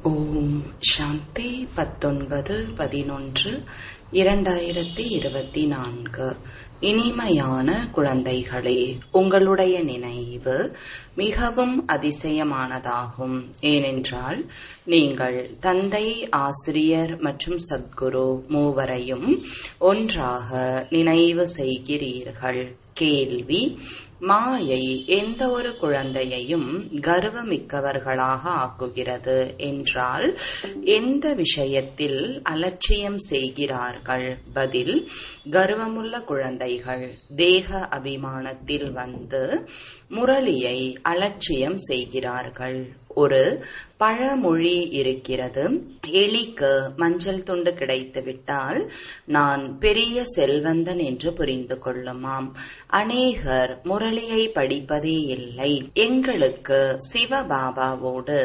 ஓம் சாந்தி பத்தொன்பது பதினொன்று இரண்டாயிரத்தி இருபத்தி நான்கு இனிமையான குழந்தைகளே உங்களுடைய நினைவு மிகவும் அதிசயமானதாகும் ஏனென்றால் நீங்கள் தந்தை ஆசிரியர் மற்றும் சத்குரு மூவரையும் ஒன்றாக நினைவு செய்கிறீர்கள் கேள்வி மாயை எந்த ஒரு குழந்தையையும் கர்வமிக்கவர்களாக ஆக்குகிறது என்றால் எந்த விஷயத்தில் அலட்சியம் செய்கிறார்கள் பதில் கர்வமுள்ள குழந்தைகள் தேக அபிமானத்தில் வந்து முரளியை அலட்சியம் செய்கிறார்கள் ஒரு பழமொழி இருக்கிறது எலிக்கு மஞ்சள் துண்டு கிடைத்துவிட்டால் நான் பெரிய செல்வந்தன் என்று புரிந்து கொள்ளுமாம் அநேகர் முரளியை படிப்பதே இல்லை எங்களுக்கு சிவபாபாவோடு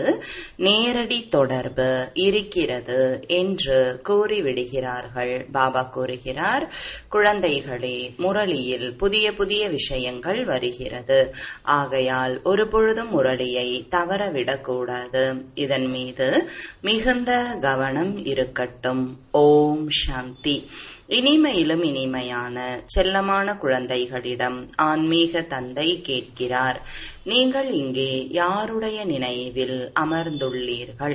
நேரடி தொடர்பு இருக்கிறது என்று கூறிவிடுகிறார்கள் பாபா கூறுகிறார் குழந்தைகளே முரளியில் புதிய புதிய விஷயங்கள் வருகிறது ஆகையால் ஒரு பொழுதும் முரளியை தவறவிடக்கூடாது இதன் மீது மிகுந்த கவனம் இருக்கட்டும் ஓம் சாந்தி இனிமையிலும் இனிமையான செல்லமான குழந்தைகளிடம் ஆன்மீக தந்தை கேட்கிறார் நீங்கள் இங்கே யாருடைய நினைவில் அமர்ந்துள்ளீர்கள்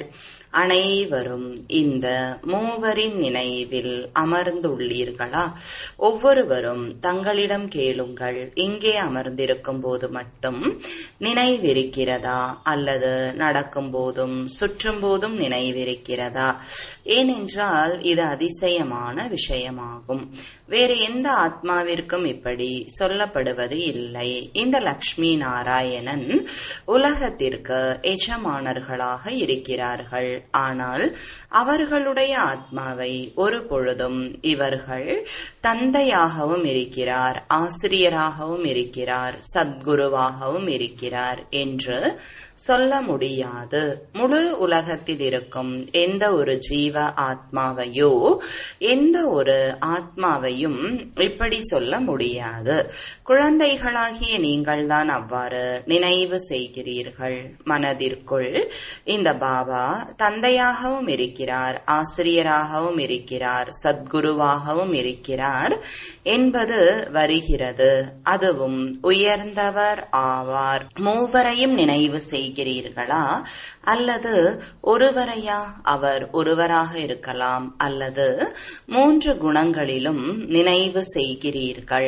அனைவரும் இந்த மூவரின் நினைவில் அமர்ந்துள்ளீர்களா ஒவ்வொருவரும் தங்களிடம் கேளுங்கள் இங்கே அமர்ந்திருக்கும் போது மட்டும் நினைவிருக்கிறதா அல்லது நடக்கும் போதும் சுற்றும் போதும் நினைவிருக்கிறதா ஏனென்றால் இது அதிசயமான விஷயமாகும் வேறு எந்த ஆத்மாவிற்கும் இப்படி சொல்லப்படுவது இல்லை இந்த லக்ஷ்மி நாராயணன் உலகத்திற்கு எஜமானர்களாக இருக்கிறார்கள் ஆனால் அவர்களுடைய ஆத்மாவை ஒரு பொழுதும் இவர்கள் தந்தையாகவும் இருக்கிறார் ஆசிரியராகவும் இருக்கிறார் சத்குருவாகவும் இருக்கிறார் என்று சொல்ல முடியாது முழு உலகத்தில் இருக்கும் எந்த ஒரு ஜீவ ஆத்மாவையோ எந்த ஒரு ஆத்மாவையும் இப்படி சொல்ல முடியாது குழந்தைகளாகிய நீங்கள்தான் அவ்வாறு நினைவு செய்கிறீர்கள் மனதிற்குள் இந்த பாபா தந்தையாகவும் இருக்கிறார் ஆசிரியராகவும் இருக்கிறார் சத்குருவாகவும் இருக்கிறார் என்பது வருகிறது அதுவும் உயர்ந்தவர் ஆவார் மூவரையும் நினைவு செய்கிறீர்களா அல்லது ஒருவரையா அவர் ஒருவராக இருக்கலாம் அல்லது மூன்று குணங்களிலும் நினைவு செய்கிறீர்கள்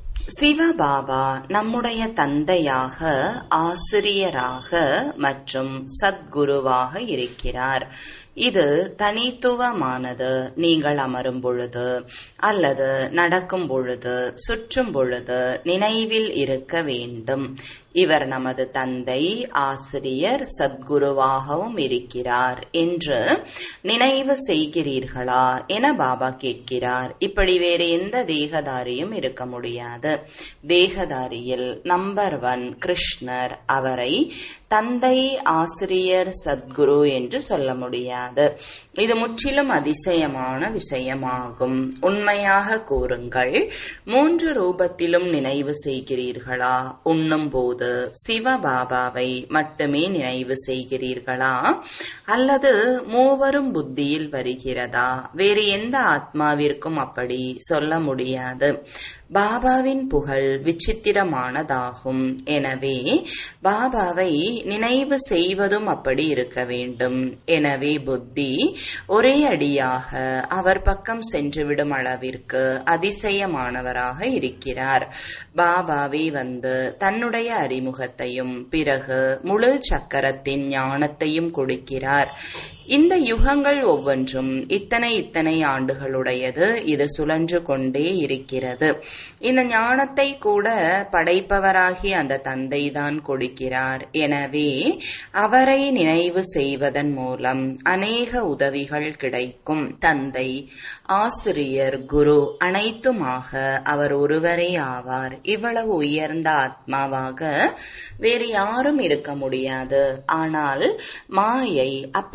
சிவபாபா நம்முடைய தந்தையாக ஆசிரியராக மற்றும் சத்குருவாக இருக்கிறார் இது தனித்துவமானது நீங்கள் அமரும் பொழுது அல்லது நடக்கும் பொழுது சுற்றும் பொழுது நினைவில் இருக்க வேண்டும் இவர் நமது தந்தை ஆசிரியர் சத்குருவாகவும் இருக்கிறார் என்று நினைவு செய்கிறீர்களா என பாபா கேட்கிறார் இப்படி வேறு எந்த தேகதாரியும் இருக்க முடியாது தேகதாரியில் நம்பர் ஒன் கிருஷ்ணர் அவரை தந்தை ஆசிரியர் சத்குரு என்று சொல்ல முடியாது இது முற்றிலும் அதிசயமான விஷயமாகும் உண்மையாக கூறுங்கள் மூன்று ரூபத்திலும் நினைவு செய்கிறீர்களா உண்ணும் போது சிவபாபாவை மட்டுமே நினைவு செய்கிறீர்களா அல்லது மூவரும் புத்தியில் வருகிறதா வேறு எந்த ஆத்மாவிற்கும் அப்படி சொல்ல முடியாது பாபாவின் புகழ் விசித்திரமானதாகும் எனவே பாபாவை நினைவு செய்வதும் அப்படி இருக்க வேண்டும் எனவே புத்தி ஒரே அடியாக அவர் பக்கம் சென்றுவிடும் அளவிற்கு அதிசயமானவராக இருக்கிறார் பாபாவே வந்து தன்னுடைய அறிமுகத்தையும் பிறகு முழு சக்கரத்தின் ஞானத்தையும் கொடுக்கிறார் இந்த யுகங்கள் ஒவ்வொன்றும் இத்தனை இத்தனை ஆண்டுகளுடையது இது சுழன்று கொண்டே இருக்கிறது இந்த ஞானத்தை கூட படைப்பவராகி அந்த தந்தை தான் கொடுக்கிறார் எனவே அவரை நினைவு செய்வதன் மூலம் அநேக உதவிகள் கிடைக்கும் தந்தை ஆசிரியர் குரு அனைத்துமாக அவர் ஒருவரே ஆவார் இவ்வளவு உயர்ந்த ஆத்மாவாக வேறு யாரும் இருக்க முடியாது ஆனால் மாயை அப்படிப்பட்ட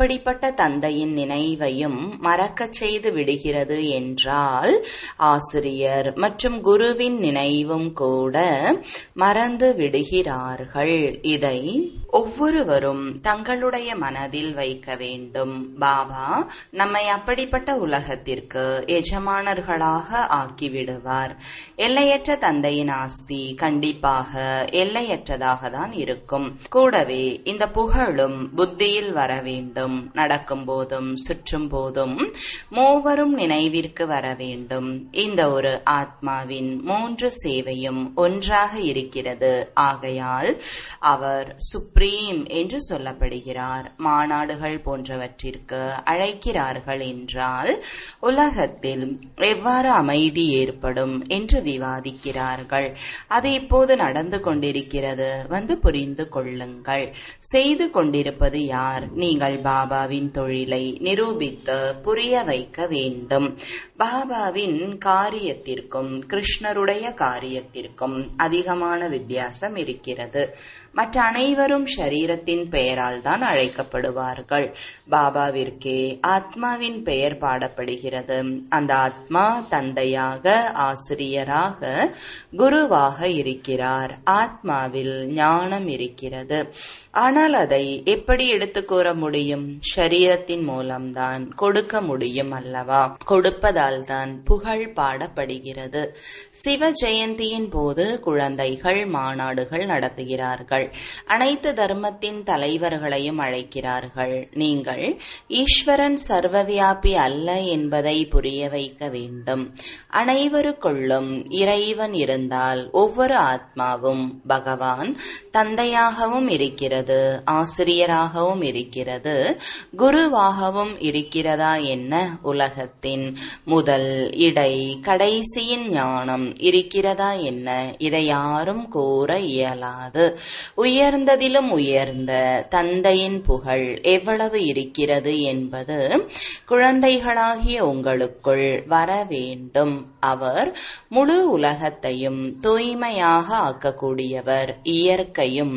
தந்தையின் நினைவையும் மறக்கச் செய்து விடுகிறது என்றால் ஆசிரியர் மற்றும் குருவின் நினைவும் கூட மறந்து விடுகிறார்கள் இதை ஒவ்வொருவரும் தங்களுடைய மனதில் வைக்க வேண்டும் பாபா நம்மை அப்படிப்பட்ட உலகத்திற்கு எஜமானர்களாக ஆக்கிவிடுவார் எல்லையற்ற தந்தையின் ஆஸ்தி கண்டிப்பாக எல்லையற்றதாக தான் இருக்கும் கூடவே இந்த புகழும் புத்தியில் வர வேண்டும் நடக்கும் போதும் சுற்றும் போதும் மூவரும் நினைவிற்கு வர வேண்டும் இந்த ஒரு ஆத்மாவின் மூன்று சேவையும் ஒன்றாக இருக்கிறது ஆகையால் அவர் சுப்ரீம் என்று சொல்லப்படுகிறார் மாநாடுகள் போன்றவற்றிற்கு அழைக்கிறார்கள் என்றால் உலகத்தில் எவ்வாறு அமைதி ஏற்படும் என்று விவாதிக்கிறார்கள் அது இப்போது நடந்து கொண்டிருக்கிறது வந்து புரிந்து கொள்ளுங்கள் செய்து கொண்டிருப்பது யார் நீங்கள் பாபாவின் தொழிலை நிரூபித்து புரிய வைக்க வேண்டும் பாபாவின் காரியத்திற்கும் கிருஷ்ணருடைய காரியத்திற்கும் அதிகமான வித்தியாசம் இருக்கிறது மற்ற அனைவரும் ஷரீரத்தின் பெயரால் தான் அழைக்கப்படுவார்கள் பாபாவிற்கே ஆத்மாவின் பெயர் பாடப்படுகிறது அந்த ஆத்மா தந்தையாக ஆசிரியராக குருவாக இருக்கிறார் ஆத்மாவில் ஞானம் இருக்கிறது ஆனால் அதை எப்படி எடுத்து கூற முடியும் ஷரீரத்தின் மூலம்தான் கொடுக்க முடியும் அல்லவா கொடுப்பதால் தான் புகழ் பாடப்படுகிறது சிவ ஜெயந்தியின் போது குழந்தைகள் மாநாடுகள் நடத்துகிறார்கள் அனைத்து தர்மத்தின் தலைவர்களையும் அழைக்கிறார்கள் நீங்கள் ஈஸ்வரன் சர்வவியாபி அல்ல என்பதை புரிய வைக்க வேண்டும் அனைவருக்குள்ளும் இறைவன் இருந்தால் ஒவ்வொரு ஆத்மாவும் பகவான் தந்தையாகவும் இருக்கிறது ஆசிரியராகவும் இருக்கிறது குருவாகவும் இருக்கிறதா என்ன உலகத்தின் முதல் இடை கடைசியின் ஞானம் இருக்கிறதா என்ன இதை யாரும் கூற இயலாது உயர்ந்ததிலும் உயர்ந்த தந்தையின் புகழ் எவ்வளவு இருக்கிறது என்பது குழந்தைகளாகிய உங்களுக்குள் வர வேண்டும் அவர் முழு உலகத்தையும் தூய்மையாக ஆக்கக்கூடியவர் இயற்கையும்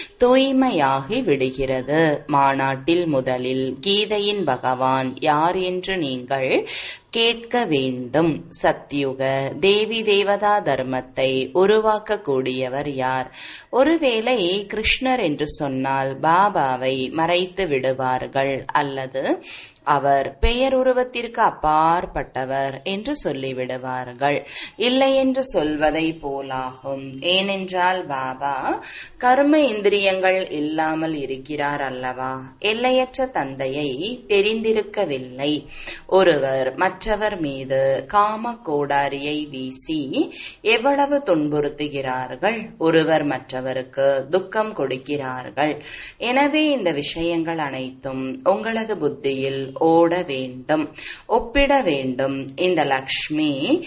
தூய்மையாகி விடுகிறது மாநாட்டில் முதலில் கீதையின் பகவான் யார் என்று நீங்கள் கேட்க வேண்டும் சத்யுக தேவி தேவதா தர்மத்தை உருவாக்கக்கூடியவர் யார் ஒருவேளை கிருஷ்ணர் என்று சொன்னால் பாபாவை மறைத்து விடுவார்கள் அல்லது அவர் பெயர் உருவத்திற்கு அப்பாற்பட்டவர் என்று சொல்லிவிடுவார்கள் இல்லை என்று சொல்வதை போலாகும் ஏனென்றால் பாபா கர்ம இந்திரியங்கள் இல்லாமல் இருக்கிறார் அல்லவா எல்லையற்ற தந்தையை தெரிந்திருக்கவில்லை ஒருவர் மற்றவர் மீது காம கோடாரியை வீசி எவ்வளவு துன்புறுத்துகிறார்கள் ஒருவர் மற்றவருக்கு துக்கம் கொடுக்கிறார்கள் எனவே இந்த விஷயங்கள் அனைத்தும் உங்களது புத்தியில் ஓட வேண்டும் ஒப்பிட வேண்டும் இந்த லக்ஷ்மி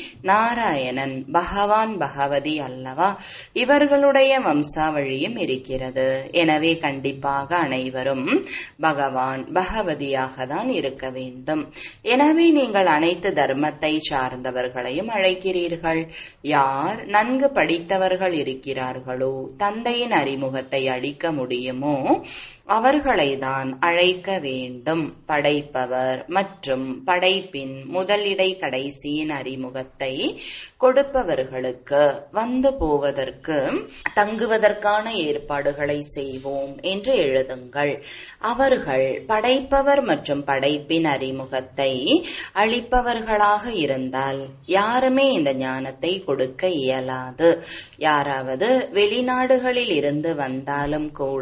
நாராயணன் பகவான் பகவதி அல்லவா இவர்களுடைய வம்சாவழியும் இருக்கிறது எனவே கண்டிப்பாக அனைவரும் பகவான் பகவதியாக தான் இருக்க வேண்டும் எனவே நீங்கள் அனைத்து தர்மத்தை சார்ந்தவர்களையும் அழைக்கிறீர்கள் யார் நன்கு படித்தவர்கள் இருக்கிறார்களோ தந்தையின் அறிமுகத்தை அளிக்க முடியுமோ அவர்களை தான் அழைக்க வேண்டும் படைப்பவர் மற்றும் படைப்பின் முதலிடை கடைசியின் அறிமுகத்தை கொடுப்பவர்களுக்கு வந்து போவதற்கு தங்குவதற்கான ஏற்பாடுகளை செய்வோம் என்று எழுதுங்கள் அவர்கள் படைப்பவர் மற்றும் படைப்பின் அறிமுகத்தை அளிப்பவர்களாக இருந்தால் யாருமே இந்த ஞானத்தை கொடுக்க இயலாது யாராவது வெளிநாடுகளில் இருந்து வந்தாலும் கூட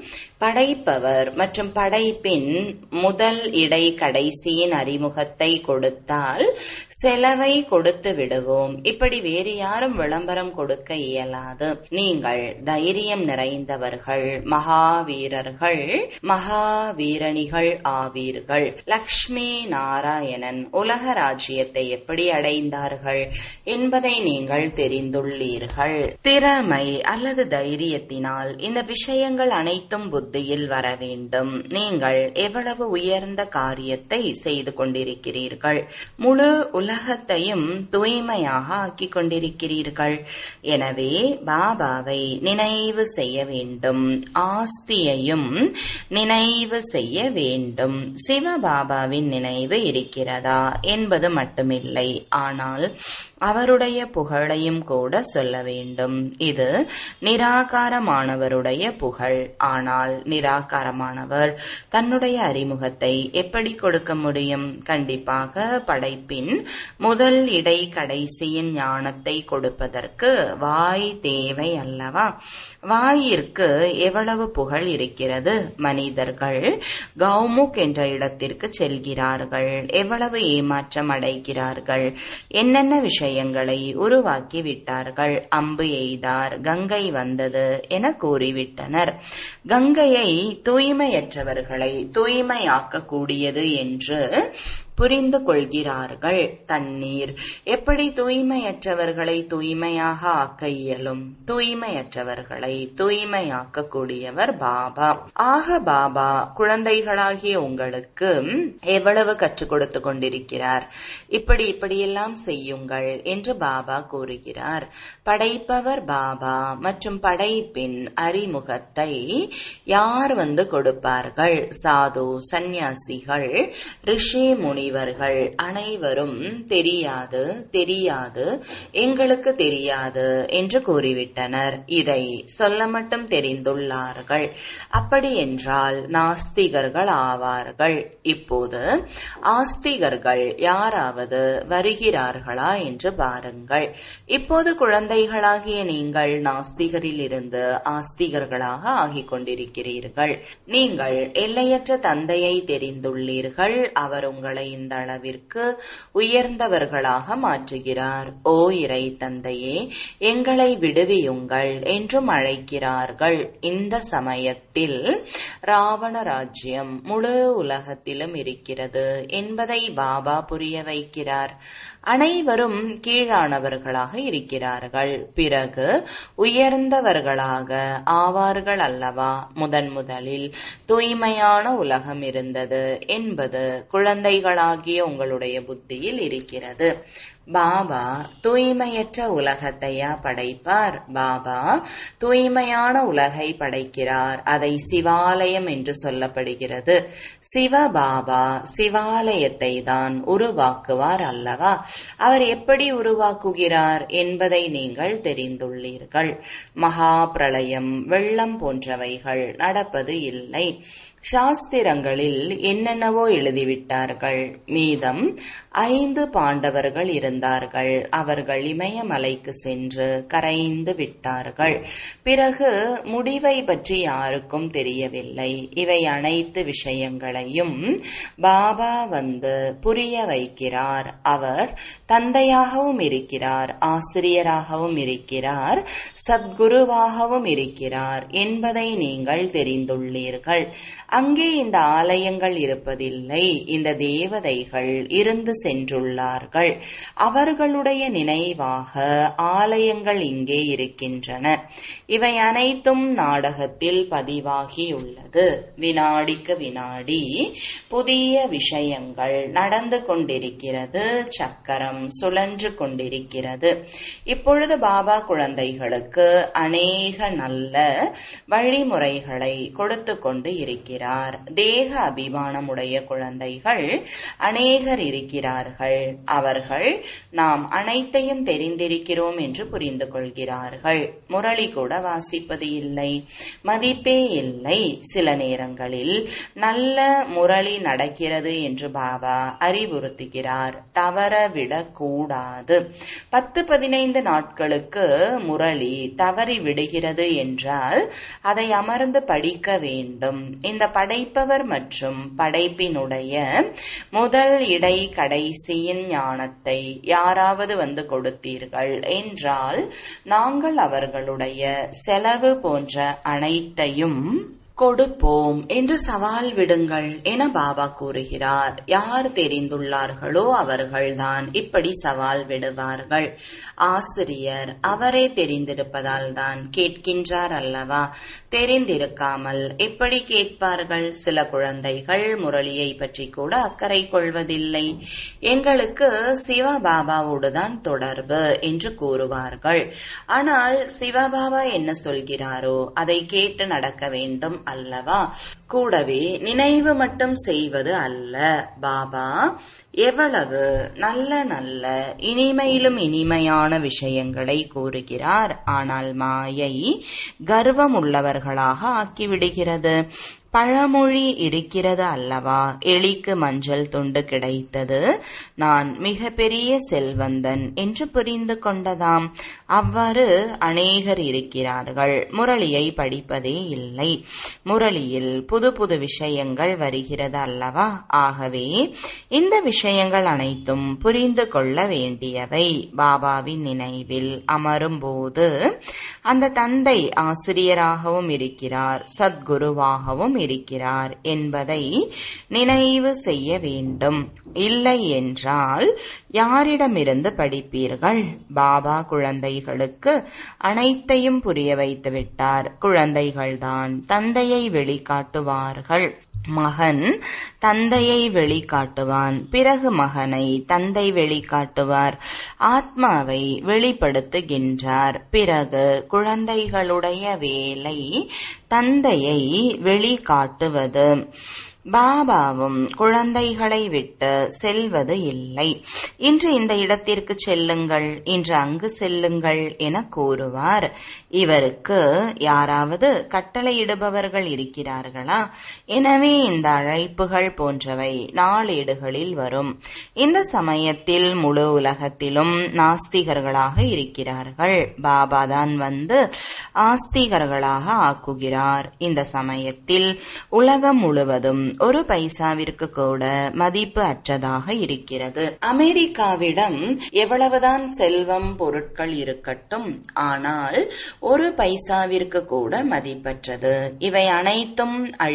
படைப்பவர் மற்றும் படைப்பின் முதல் இடை கடைசியின் அறிமுகத்தை கொடுத்தால் செலவை கொடுத்து விடுவோம் இப்படி வேறு யாரும் விளம்பரம் கொடுக்க இயலாது நீங்கள் தைரியம் நிறைந்தவர்கள் மகாவீரர்கள் மகாவீரணிகள் ஆவீர்கள் லக்ஷ்மி நாராயணன் உலக ராஜ்யத்தை எப்படி அடைந்தார்கள் என்பதை நீங்கள் தெரிந்துள்ளீர்கள் திறமை அல்லது தைரியத்தினால் இந்த விஷயங்கள் அனைத்தும் புத்தியில் நினைவில் வர வேண்டும் நீங்கள் எவ்வளவு உயர்ந்த காரியத்தை செய்து கொண்டிருக்கிறீர்கள் முழு உலகத்தையும் தூய்மையாக ஆக்கிக் கொண்டிருக்கிறீர்கள் எனவே பாபாவை நினைவு செய்ய வேண்டும் ஆஸ்தியையும் நினைவு செய்ய வேண்டும் சிவபாபாவின் நினைவு இருக்கிறதா என்பது மட்டுமில்லை ஆனால் அவருடைய புகழையும் கூட சொல்ல வேண்டும் இது நிராகாரமானவருடைய புகழ் ஆனால் நிராகாரமானவர் தன்னுடைய அறிமுகத்தை எப்படி கொடுக்க முடியும் கண்டிப்பாக படைப்பின் முதல் இடை கடைசியின் ஞானத்தை கொடுப்பதற்கு வாய் தேவை அல்லவா வாயிற்கு எவ்வளவு புகழ் இருக்கிறது மனிதர்கள் கௌமுக் என்ற இடத்திற்கு செல்கிறார்கள் எவ்வளவு ஏமாற்றம் அடைகிறார்கள் என்னென்ன விஷயங்களை உருவாக்கி விட்டார்கள் அம்பு எய்தார் கங்கை வந்தது என கூறிவிட்டனர் கங்கையை தூய்மையற்றவர்களை தூய்மையாக்கக்கூடியது என்று புரிந்து கொள்கிறார்கள் தண்ணீர் எப்படி தூய்மையற்றவர்களை தூய்மையாக ஆக்க இயலும் தூய்மையற்றவர்களை தூய்மையாக்க கூடியவர் பாபா ஆக பாபா குழந்தைகளாகிய உங்களுக்கு எவ்வளவு கற்றுக் கொடுத்து கொண்டிருக்கிறார் இப்படி இப்படியெல்லாம் செய்யுங்கள் என்று பாபா கூறுகிறார் படைப்பவர் பாபா மற்றும் படைப்பின் அறிமுகத்தை யார் வந்து கொடுப்பார்கள் சாது சந்நியாசிகள் ரிஷி முனி முனிவர்கள் அனைவரும் தெரியாது தெரியாது எங்களுக்கு தெரியாது என்று கூறிவிட்டனர் இதை சொல்ல மட்டும் தெரிந்துள்ளார்கள் அப்படி என்றால் நாஸ்திகர்கள் ஆவார்கள் இப்போது ஆஸ்திகர்கள் யாராவது வருகிறார்களா என்று பாருங்கள் இப்போது குழந்தைகளாகிய நீங்கள் நாஸ்திகரில் இருந்து ஆஸ்திகர்களாக ஆகிக் கொண்டிருக்கிறீர்கள் நீங்கள் எல்லையற்ற தந்தையை தெரிந்துள்ளீர்கள் அவர் உங்களை இந்த அளவிற்கு உயர்ந்தவர்களாக மாற்றுகிறார் ஓ இறை தந்தையே எங்களை விடுவியுங்கள் என்றும் அழைக்கிறார்கள் இந்த சமயத்தில் ராவண ராஜ்யம் முழு உலகத்திலும் இருக்கிறது என்பதை பாபா புரிய வைக்கிறார் அனைவரும் கீழானவர்களாக இருக்கிறார்கள் பிறகு உயர்ந்தவர்களாக ஆவார்கள் அல்லவா முதன் முதலில் தூய்மையான உலகம் இருந்தது என்பது குழந்தைகளாகிய உங்களுடைய புத்தியில் இருக்கிறது பாபா தூய்மையற்ற உலகத்தையா படைப்பார் பாபா தூய்மையான உலகை படைக்கிறார் அதை சிவாலயம் என்று சொல்லப்படுகிறது சிவ பாபா சிவாலயத்தை தான் உருவாக்குவார் அல்லவா அவர் எப்படி உருவாக்குகிறார் என்பதை நீங்கள் தெரிந்துள்ளீர்கள் மகா பிரளயம் வெள்ளம் போன்றவைகள் நடப்பது இல்லை சாஸ்திரங்களில் என்னென்னவோ எழுதிவிட்டார்கள் மீதம் ஐந்து பாண்டவர்கள் இருந்தார்கள் அவர்கள் இமயமலைக்கு சென்று கரைந்து விட்டார்கள் பிறகு முடிவை பற்றி யாருக்கும் தெரியவில்லை இவை அனைத்து விஷயங்களையும் பாபா வந்து புரிய வைக்கிறார் அவர் தந்தையாகவும் இருக்கிறார் ஆசிரியராகவும் இருக்கிறார் சத்குருவாகவும் இருக்கிறார் என்பதை நீங்கள் தெரிந்துள்ளீர்கள் அங்கே இந்த ஆலயங்கள் இருப்பதில்லை இந்த தேவதைகள் இருந்து சென்றுள்ளார்கள் அவர்களுடைய நினைவாக ஆலயங்கள் இங்கே இருக்கின்றன இவை அனைத்தும் நாடகத்தில் பதிவாகியுள்ளது வினாடிக்கு வினாடி புதிய விஷயங்கள் நடந்து கொண்டிருக்கிறது சக்கரம் சுழன்று கொண்டிருக்கிறது இப்பொழுது பாபா குழந்தைகளுக்கு அநேக நல்ல வழிமுறைகளை கொடுத்து கொண்டு இருக்கிறார் தேக அபிமானமுடைய குழந்தைகள் அநேகர் இருக்கிறார்கள் அவர்கள் நாம் அனைத்தையும் தெரிந்திருக்கிறோம் என்று புரிந்து கொள்கிறார்கள் முரளி கூட வாசிப்பது இல்லை மதிப்பே இல்லை சில நேரங்களில் நல்ல முரளி நடக்கிறது என்று பாபா அறிவுறுத்துகிறார் தவறவிடக் கூடாது பத்து பதினைந்து நாட்களுக்கு முரளி தவறி விடுகிறது என்றால் அதை அமர்ந்து படிக்க வேண்டும் இந்த படைப்பவர் மற்றும் படைப்பினுடைய முதல் இடை கடைசியின் ஞானத்தை யாராவது வந்து கொடுத்தீர்கள் என்றால் நாங்கள் அவர்களுடைய செலவு போன்ற அனைத்தையும் கொடுப்போம் என்று சவால் விடுங்கள் என பாபா கூறுகிறார் யார் தெரிந்துள்ளார்களோ அவர்கள்தான் இப்படி சவால் விடுவார்கள் ஆசிரியர் அவரே தெரிந்திருப்பதால் தான் கேட்கின்றார் அல்லவா தெரிந்திருக்காமல் எப்படி கேட்பார்கள் சில குழந்தைகள் முரளியை பற்றி கூட அக்கறை கொள்வதில்லை எங்களுக்கு சிவபாபாவோடு தான் தொடர்பு என்று கூறுவார்கள் ஆனால் சிவபாபா என்ன சொல்கிறாரோ அதை கேட்டு நடக்க வேண்டும் அல்லவா கூடவே நினைவு மட்டும் செய்வது அல்ல பாபா எவ்வளவு நல்ல நல்ல இனிமையிலும் இனிமையான விஷயங்களை கூறுகிறார் ஆனால் மாயை கர்வம் உள்ளவர்களாக ஆக்கிவிடுகிறது பழமொழி இருக்கிறது அல்லவா எலிக்கு மஞ்சள் துண்டு கிடைத்தது நான் மிக பெரிய செல்வந்தன் என்று புரிந்து கொண்டதாம் அவ்வாறு அநேகர் இருக்கிறார்கள் முரளியை படிப்பதே இல்லை முரளியில் புது புது விஷயங்கள் வருகிறது அல்லவா ஆகவே இந்த விஷயங்கள் அனைத்தும் புரிந்து கொள்ள வேண்டியவை பாபாவின் நினைவில் அமரும் போது அந்த தந்தை ஆசிரியராகவும் இருக்கிறார் சத்குருவாகவும் இருக்கிறார் என்பதை நினைவு செய்ய வேண்டும் இல்லை என்றால் யாரிடமிருந்து படிப்பீர்கள் பாபா குழந்தைகளுக்கு அனைத்தையும் புரிய வைத்து விட்டார் குழந்தைகள்தான் தந்தையை வெளிக்காட்டுவார்கள் மகன் தந்தையை வெளிக்காட்டுவான் பிறகு மகனை தந்தை வெளிக்காட்டுவார் ஆத்மாவை வெளிப்படுத்துகின்றார் பிறகு குழந்தைகளுடைய வேலை தந்தையை வெளிக்காட்டுவது பாபாவும் குழந்தைகளை விட்டு செல்வது இல்லை இன்று இந்த இடத்திற்கு செல்லுங்கள் இன்று அங்கு செல்லுங்கள் என கூறுவார் இவருக்கு யாராவது கட்டளையிடுபவர்கள் இருக்கிறார்களா எனவே இந்த அழைப்புகள் போன்றவை நாளேடுகளில் வரும் இந்த சமயத்தில் முழு உலகத்திலும் நாஸ்திகர்களாக இருக்கிறார்கள் பாபா தான் வந்து ஆஸ்திகர்களாக ஆக்குகிறார் இந்த சமயத்தில் உலகம் முழுவதும் ஒரு பைசாவிற்கு கூட மதிப்பு அற்றதாக இருக்கிறது அமெரிக்காவிடம் எவ்வளவுதான் செல்வம் பொருட்கள் இருக்கட்டும் ஆனால் ஒரு பைசாவிற்கு கூட மதிப்பற்றது இவை அனைத்தும்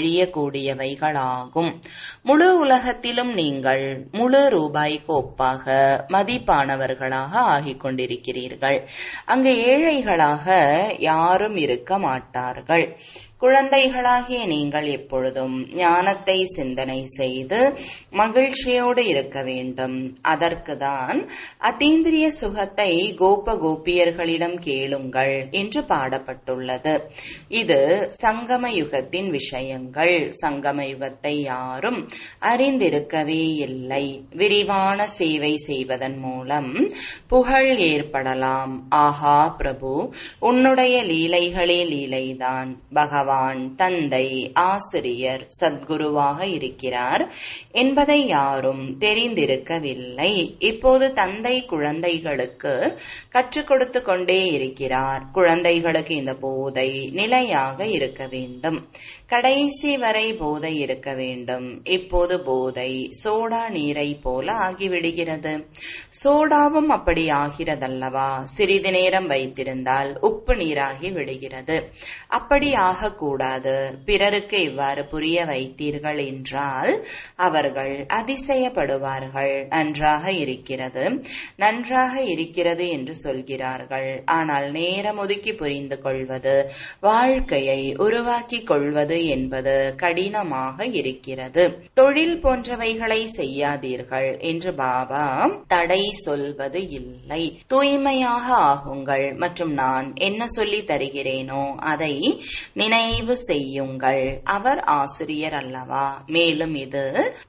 அழியக்கூடியவைகளாகும் முழு உலகத்திலும் நீங்கள் முழு ரூபாய்க்கு ஒப்பாக மதிப்பானவர்களாக ஆகிக் கொண்டிருக்கிறீர்கள் அங்கு ஏழைகளாக யாரும் இருக்க மாட்டார்கள் குழந்தைகளாகிய நீங்கள் எப்பொழுதும் ஞானத்தை சிந்தனை செய்து மகிழ்ச்சியோடு இருக்க வேண்டும் அதற்குதான் அதீந்திரிய சுகத்தை கோப கோபியர்களிடம் கேளுங்கள் என்று பாடப்பட்டுள்ளது இது சங்கம யுகத்தின் விஷயங்கள் சங்கம யுகத்தை யாரும் அறிந்திருக்கவே இல்லை விரிவான சேவை செய்வதன் மூலம் புகழ் ஏற்படலாம் ஆஹா பிரபு உன்னுடைய லீலைகளே லீலைதான் பகவான் பகவான் தந்தை ஆசிரியர் சத்குருவாக இருக்கிறார் என்பதை யாரும் தெரிந்திருக்கவில்லை இப்போது தந்தை குழந்தைகளுக்கு கற்றுக் கொடுத்து கொண்டே இருக்கிறார் குழந்தைகளுக்கு இந்த போதை நிலையாக இருக்க வேண்டும் கடைசி வரை போதை இருக்க வேண்டும் இப்போது போதை சோடா நீரை போல ஆகிவிடுகிறது சோடாவும் அப்படி ஆகிறதல்லவா சிறிது நேரம் வைத்திருந்தால் உப்பு நீராகி விடுகிறது அப்படி ஆகக்கூடாது பிறருக்கு இவ்வாறு புரிய வைத்தீர்கள் என்றால் அவர்கள் அதிசயப்படுவார்கள் நன்றாக இருக்கிறது நன்றாக இருக்கிறது என்று சொல்கிறார்கள் ஆனால் நேரம் ஒதுக்கி புரிந்து கொள்வது வாழ்க்கையை உருவாக்கி கொள்வது என்பது கடினமாக இருக்கிறது தொழில் போன்றவைகளை செய்யாதீர்கள் என்று பாபா தடை சொல்வது இல்லை தூய்மையாக ஆகுங்கள் மற்றும் நான் என்ன சொல்லி தருகிறேனோ அதை நினைவு செய்யுங்கள் அவர் ஆசிரியர் அல்லவா மேலும் இது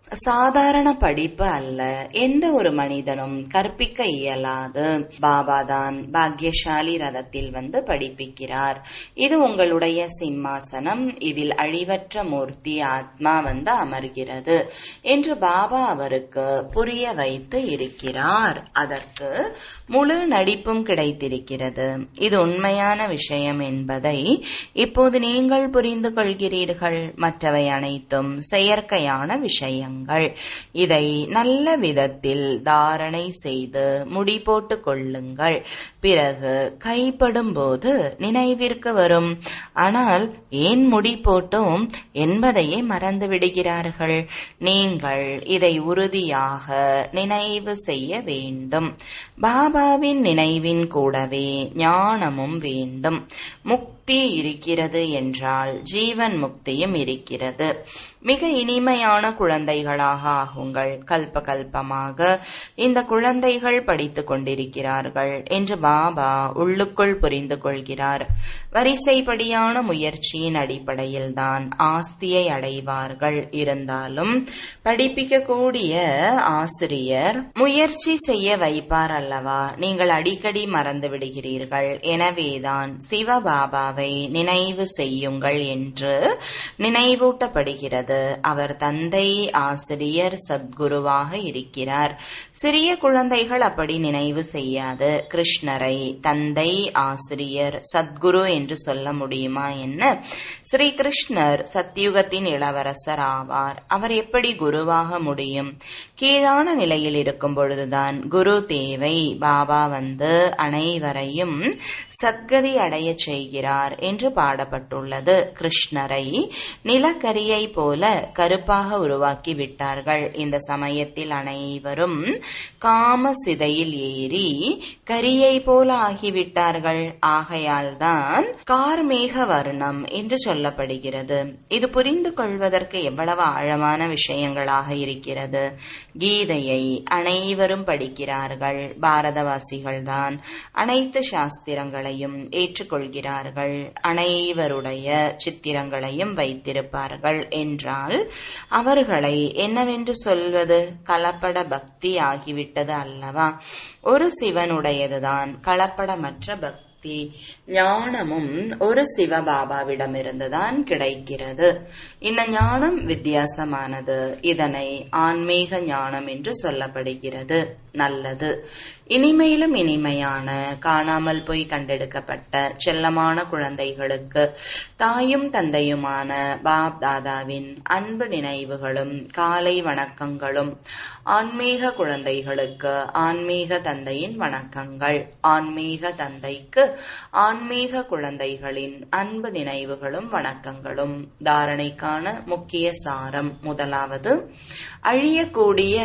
சாதாரண படிப்பு அல்ல எந்த ஒரு மனிதனும் கற்பிக்க இயலாது பாபாதான் பாக்யசாலி ரதத்தில் வந்து படிப்பிக்கிறார் இது உங்களுடைய சிம்மாசனம் இதில் அழிவற்ற மூர்த்தி ஆத்மா வந்து அமர்கிறது என்று பாபா அவருக்கு புரிய வைத்து இருக்கிறார் அதற்கு முழு நடிப்பும் கிடைத்திருக்கிறது இது உண்மையான விஷயம் என்பதை இப்போது நீங்கள் நீங்கள் புரிந்து கொள்கிறீர்கள் மற்றவை அனைத்தும் செயற்கையான விஷயங்கள் இதை நல்ல விதத்தில் தாரணை செய்து முடி போட்டுக் கொள்ளுங்கள் பிறகு கைப்படும் போது நினைவிற்கு வரும் ஆனால் ஏன் முடி போட்டோம் என்பதையே மறந்து விடுகிறார்கள் நீங்கள் இதை உறுதியாக நினைவு செய்ய வேண்டும் பாபாவின் நினைவின் கூடவே ஞானமும் வேண்டும் முக்தி இருக்கிறது என்றால் ஜீவன் முக்தியும் இருக்கிறது மிக இனிமையான குழந்தைகளாக ஆகுங்கள் கல்ப கல்பமாக இந்த குழந்தைகள் படித்துக் கொண்டிருக்கிறார்கள் என்று பாபா உள்ளுக்குள் புரிந்து கொள்கிறார் வரிசைப்படியான முயற்சியின் அடிப்படையில் தான் ஆஸ்தியை அடைவார்கள் இருந்தாலும் படிப்பிக்கக்கூடிய ஆசிரியர் முயற்சி செய்ய வைப்பார் அல்லவா நீங்கள் அடிக்கடி மறந்து விடுகிறீர்கள் எனவேதான் சிவபாபாவை நினைவு செய்யுங்கள் என்று நினைவூட்டப்படுகிறது அவர் தந்தை ஆசிரியர் சத்குருவாக இருக்கிறார் சிறிய குழந்தைகள் அப்படி நினைவு செய்யாது கிருஷ்ணரை தந்தை ஆசிரியர் சத்குரு என்று சொல்ல முடியுமா என்ன ஸ்ரீ கிருஷ்ணர் சத்யுகத்தின் இளவரசர் ஆவார் அவர் எப்படி குருவாக முடியும் கீழான நிலையில் இருக்கும் பொழுதுதான் குரு தேவை பாபா வந்து அனைவரையும் சத்கதி அடைய செய்கிறார் என்று பாடப்பட்டுள்ளது கிருஷ்ணரை நிலக்கரியை போல கருப்பாக உருவாக்கி விட்டார்கள் இந்த சமயத்தில் அனைவரும் காம சிதையில் ஏறி கரியை போல ஆகிவிட்டார்கள் ஆகையால் தான் கார்மேக வர்ணம் என்று சொல்லப்படுகிறது இது புரிந்து கொள்வதற்கு எவ்வளவு ஆழமான விஷயங்களாக இருக்கிறது கீதையை அனைவரும் படிக்கிறார்கள் பாரதவாசிகள்தான் அனைத்து சாஸ்திரங்களையும் ஏற்றுக்கொள்கிறார்கள் அனைவருடைய சித்திரங்களையும் வைத்திருப்பார்கள் என்றால் அவர்களை என்னவென்று சொல்வது கலப்பட பக்தி ஆகிவிட்டது அல்லவா ஒரு சிவனுடையதுதான் கலப்படமற்ற பக்தி பக்தி ஞானமும் ஒரு சிவபாபாவிடமிருந்துதான் கிடைக்கிறது இந்த ஞானம் வித்தியாசமானது இதனை ஆன்மீக ஞானம் என்று சொல்லப்படுகிறது நல்லது இனிமையிலும் இனிமையான காணாமல் போய் கண்டெடுக்கப்பட்ட செல்லமான குழந்தைகளுக்கு தாயும் தந்தையுமான பாப் தாதாவின் அன்பு நினைவுகளும் காலை வணக்கங்களும் ஆன்மீக குழந்தைகளுக்கு ஆன்மீக தந்தையின் வணக்கங்கள் ஆன்மீக தந்தைக்கு ஆன்மீக குழந்தைகளின் அன்பு நினைவுகளும் வணக்கங்களும் தாரணைக்கான முக்கிய சாரம் முதலாவது அழியக்கூடிய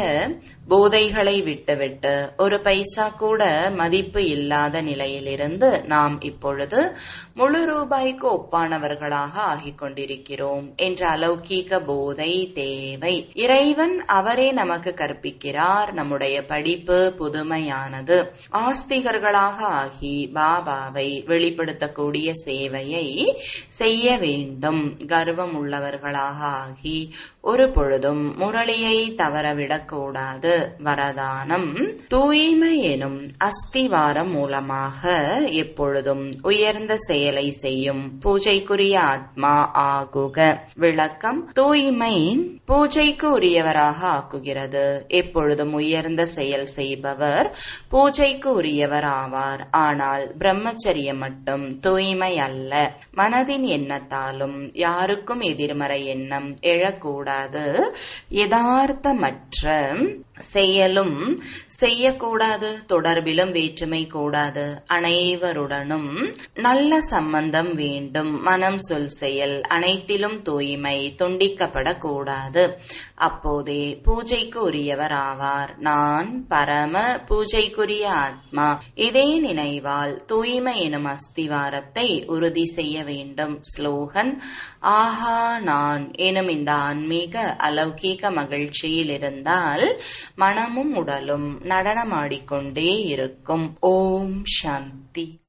போதைகளை விட்டுவிட்டு ஒரு பைசா கூட மதிப்பு இல்லாத நிலையிலிருந்து நாம் இப்பொழுது முழு ரூபாய்க்கு ஒப்பானவர்களாக ஆகிக் கொண்டிருக்கிறோம் என்ற அலௌகீக போதை தேவை இறைவன் அவரே நமக்கு கற்பிக்கிறார் நம்முடைய படிப்பு புதுமையானது ஆஸ்திகர்களாக ஆகி பாபாவை வெளிப்படுத்தக்கூடிய சேவையை செய்ய வேண்டும் கர்வம் உள்ளவர்களாக ஆகி ஒரு பொழுதும் முரளியை தவறவிடக்கூடாது வரதானம் தூய்மை எனும் அஸ்திவாரம் மூலமாக எப்பொழுதும் உயர்ந்த செயலை செய்யும் பூஜைக்குரிய ஆத்மா ஆகுக விளக்கம் தூய்மை பூஜைக்கு உரியவராக ஆக்குகிறது எப்பொழுதும் உயர்ந்த செயல் செய்பவர் பூஜைக்கு உரியவர் ஆவார் ஆனால் பிரம்மச்சரியம் மட்டும் தூய்மை அல்ல மனதின் எண்ணத்தாலும் யாருக்கும் எதிர்மறை எண்ணம் எழக்கூடாது யதார்த்தமற்ற செயலும் செய்யக்கூடாது தொடர்பிலும் வேற்றுமை கூடாது அனைவருடனும் நல்ல சம்பந்தம் வேண்டும் மனம் சொல் செயல் அனைத்திலும் தூய்மை துண்டிக்கப்படக்கூடாது அப்போதே பூஜைக்கு உரியவர் ஆவார் நான் பரம பூஜைக்குரிய ஆத்மா இதே நினைவால் தூய்மை எனும் அஸ்திவாரத்தை உறுதி செய்ய வேண்டும் ஸ்லோகன் ஆஹா நான் எனும் இந்த ஆன்மீக அலௌகீக மகிழ்ச்சியில் இருந்தால் மனமும் உடலும் நடனமாடிக்கொண்டே இருக்கும் ஓம் சாந்தி